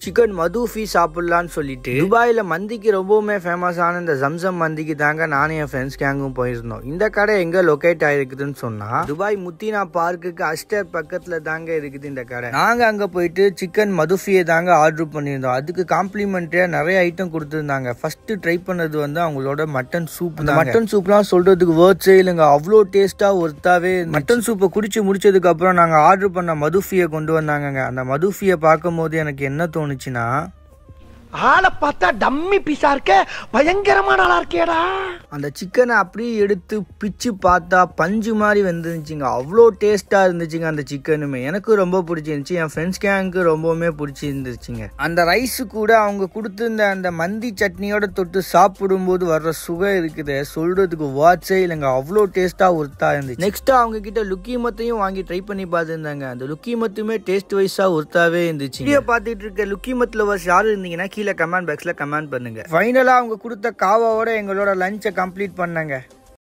chicken மதுஃபி சாப்பிடலான்னு சொல்லிட்டு துபாயில மந்திக்கு ரொம்பவுமே ஃபேமஸான இந்த ஜம்சம் மந்திக்கு தாங்க நானும் என் ஃப்ரெண்ட்ஸ் கேங்கும் போயிருந்தோம் இந்த கடை எங்க லொக்கேட் ஆயிருக்குதுன்னு சொன்னா துபாய் முத்தினா பார்க்குக்கு அஸ்டர் பக்கத்துல தாங்க இருக்குது இந்த கடை நாங்க அங்க போயிட்டு சிக்கன் மதுஃபியை தாங்க ஆர்டர் பண்ணியிருந்தோம் அதுக்கு காம்ப்ளிமெண்ட்ரியா நிறைய ஐட்டம் கொடுத்துருந்தாங்க ஃபர்ஸ்ட் ட்ரை பண்ணது வந்து அவங்களோட மட்டன் சூப் அந்த மட்டன் சூப்லாம் சொல்றதுக்கு வேர்ட்ஸே இல்லைங்க அவ்வளோ டேஸ்டா ஒர்த்தாவே மட்டன் சூப்பை குடிச்சு முடிச்சதுக்கு அப்புறம் நாங்க ஆர்டர் பண்ண மதுஃபியை கொண்டு வந்தாங்கங்க அந்த மதுஃபியை பார்க்கும்போது எனக்கு என்ன தோணுச்சுன்னா ஆளை பார்த்தா டம்மி பீஸா இருக்க பயங்கரமான ஆளா இருக்கேடா அந்த சிக்கனை அப்படியே எடுத்து பிச்சு பார்த்தா பஞ்சு மாதிரி வந்துருந்துச்சுங்க அவ்வளோ டேஸ்ட்டாக இருந்துச்சுங்க அந்த சிக்கனுமே எனக்கு ரொம்ப பிடிச்சிருந்துச்சு என் ஃப்ரெண்ட்ஸ் கேங்க்கு ரொம்பவுமே பிடிச்சிருந்துச்சுங்க அந்த ரைஸு கூட அவங்க கொடுத்துருந்த அந்த மந்தி சட்னியோட தொட்டு சாப்பிடும்போது வர்ற சுகம் இருக்குது சொல்றதுக்கு வாட்சே இல்லைங்க அவ்வளோ டேஸ்ட்டாக ஒர்த்தா இருந்துச்சு நெக்ஸ்ட் அவங்க கிட்ட லுக்கி மத்தையும் வாங்கி ட்ரை பண்ணி பார்த்துருந்தாங்க அந்த லுக்கி மத்துமே டேஸ்ட் வைஸாக ஒர்த்தாவே இருந்துச்சு வீடியோ பார்த்துட்டு இருக்க லுக்கி மத் லவர்ஸ் யாரும் இருந்தீங்கன்னா கீழே கமெண்ட் பாக்ஸில் கமெண்ட் பண்ணுங்க ஃபைனலாக அவங்க கொடுத்த காவாவோட எங்களோட லஞ்சை கம்ப்ளீட் பண்ணாங்க